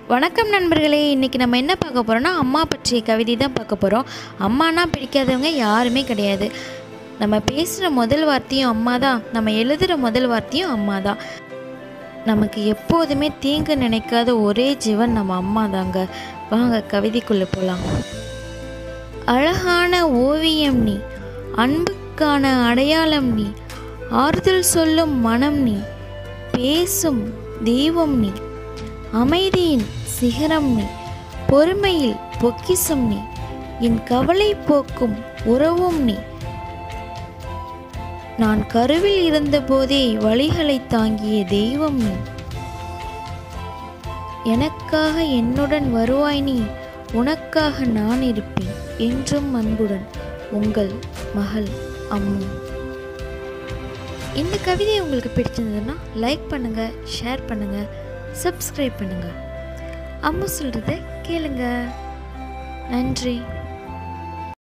வணக்கம் நண்பர்களே இன்றைக்கி நம்ம என்ன பார்க்க போகிறோம்னா அம்மா பற்றிய கவிதை தான் பார்க்க போகிறோம் அம்மானா பிடிக்காதவங்க யாருமே கிடையாது நம்ம பேசுகிற முதல் வார்த்தையும் அம்மா தான் நம்ம எழுதுகிற முதல் வார்த்தையும் அம்மா தான் நமக்கு எப்போதுமே தீங்கு நினைக்காத ஒரே ஜீவன் நம்ம அம்மா தாங்க வாங்க கவிதைக்குள்ளே போகலாம் அழகான ஓவியம் நீ அன்புக்கான அடையாளம் நீ ஆறுதல் சொல்லும் மனம் நீ பேசும் தெய்வம் நீ அமைதியின் சிகரம் நீ பொறுமையில் பொக்கிசம் நீ என் கவலை போக்கும் உறவும் நீ நான் கருவில் இருந்தபோதே வழிகளை தாங்கிய தெய்வம் நீ எனக்காக என்னுடன் வருவாய் நீ உனக்காக நான் இருப்பேன் என்றும் அன்புடன் உங்கள் மகள் அம்மு இந்த கவிதை உங்களுக்கு பிடிச்சிருந்ததுன்னா லைக் பண்ணுங்க ஷேர் பண்ணுங்க சப்ஸ்கிரைப் பண்ணுங்க அம்மு சொல்றத கேளுங்க நன்றி